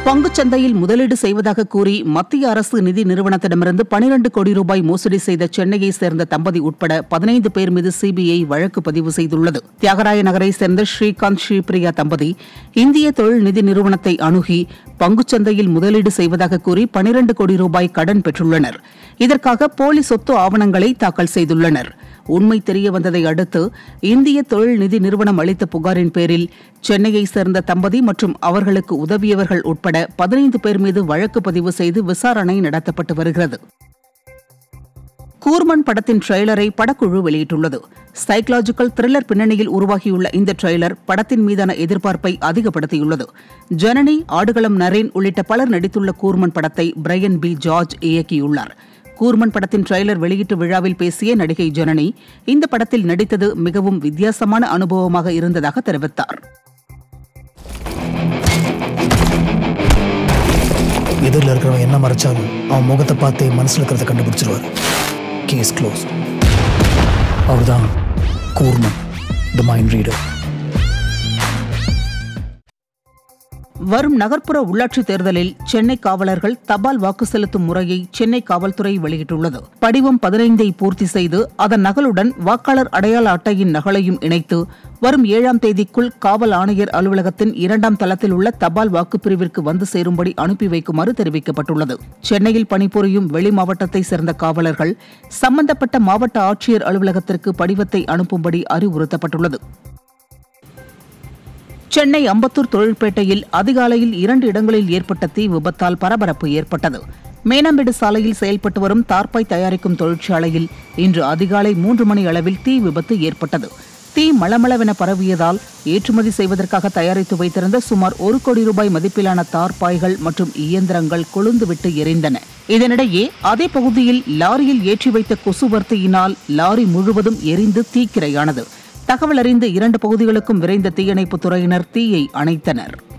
பங்குச்சந்தையில் முதலீடு செய்வதாக கூறி மத்திய அரசு நிதி நிறுவனத்திடமிருந்து 12 கோடி ரூபாய் மோசடி செய்த சென்னையை சேர்ந்த தம்பதி உட்பட பதினைந்து பேர் மீது சிபிஐ வழக்கு பதிவு செய்துள்ளது தியாகராய நகரை சேர்ந்த ஸ்ரீகாந்த் ஸ்ரீபிரியா தம்பதி இந்திய தொழில் நிதி நிறுவனத்தை அணுகி பங்குச்சந்தையில் முதலீடு செய்வதாக கூறி 12 கோடி ரூபாய் கடன் பெற்றுள்ளனர் இதற்காக போலி சொத்து ஆவணங்களை தாக்கல் செய்துள்ளனர் உண்மை தெரிய வந்ததை அடுத்து இந்திய தொழில் நிதி நிறுவனம் அளித்த புகாரின் பேரில் சென்னையை சேர்ந்த தம்பதி மற்றும் அவர்களுக்கு உதவியவர்கள் உட்பட பதினைந்து பேர் மீது வழக்கு பதிவு செய்து விசாரணை நடத்தப்பட்டு வருகிறது கூர்மன் படத்தின் ட்ரெய்லரை படக்குழு வெளியிட்டுள்ளது சைக்கலாஜிக்கல் த்ரில்லர் பின்னணியில் உருவாகியுள்ள இந்த ட்ரெய்லர் படத்தின் மீதான எதிர்பார்ப்பை அதிகப்படுத்தியுள்ளது ஜனனி ஆடுகளம் நரேன் உள்ளிட்ட பலர் நடித்துள்ள கூர்மன் படத்தை பிரையன் பி ஜார்ஜ் இயக்கியுள்ளார் கூர்மன் படத்தின் ட்ரெய்லர் வெளியீட்டு விழாவில் பேசிய நடிகை ஜனனி இந்த படத்தில் நடித்தது மிகவும் வித்தியாசமான அனுபவமாக இருந்ததாக தெரிவித்தார் எதிரில் இருக்கிறவன் என்ன மறைச்சாலும் அவன் முகத்தை பார்த்து மனசில் இருக்கிறத கண்டுபிடிச்சிருவார் கேஸ் க்ளோஸ் அவர் தான் கூர்மன் த மைண்ட் ரீடர் வரும் நகர்ப்புற உள்ளாட்சித் தேர்தலில் சென்னை காவலர்கள் தபால் வாக்கு செலுத்தும் முறையை சென்னை காவல்துறை வெளியிட்டுள்ளது படிவம் பதினைந்தை பூர்த்தி செய்து அதன் நகலுடன் வாக்காளர் அடையாள அட்டையின் நகலையும் இணைத்து வரும் ஏழாம் தேதிக்குள் காவல் ஆணையர் அலுவலகத்தின் இரண்டாம் தளத்தில் உள்ள தபால் வாக்குப்பிரிவிற்கு வந்து சேரும்படி அனுப்பி வைக்குமாறு தெரிவிக்கப்பட்டுள்ளது சென்னையில் பணிபுரியும் வெளி மாவட்டத்தை சேர்ந்த காவலர்கள் சம்பந்தப்பட்ட மாவட்ட ஆட்சியர் அலுவலகத்திற்கு படிவத்தை அனுப்பும்படி அறிவுறுத்தப்பட்டுள்ளது சென்னை அம்பத்தூர் தொழிற்பேட்டையில் அதிகாலையில் இரண்டு இடங்களில் ஏற்பட்ட தீ விபத்தால் பரபரப்பு ஏற்பட்டது மேனம்பேடு சாலையில் செயல்பட்டு வரும் தார்பாய் தயாரிக்கும் தொழிற்சாலையில் இன்று அதிகாலை மூன்று மணி அளவில் தீ விபத்து ஏற்பட்டது தீ மளமளவென பரவியதால் ஏற்றுமதி செய்வதற்காக தயாரித்து வைத்திருந்த சுமார் ஒரு கோடி ரூபாய் மதிப்பிலான தார்பாய்கள் மற்றும் இயந்திரங்கள் கொழுந்துவிட்டு எரிந்தன இதனிடையே அதே பகுதியில் லாரியில் ஏற்றி வைத்த கொசுவர்த்தியினால் லாரி முழுவதும் எரிந்து தீக்கிரையானது தகவல் அறிந்து இரண்டு பகுதிகளுக்கும் விரைந்த தீயணைப்புத் துறையினர் தீயை அணைத்தனர்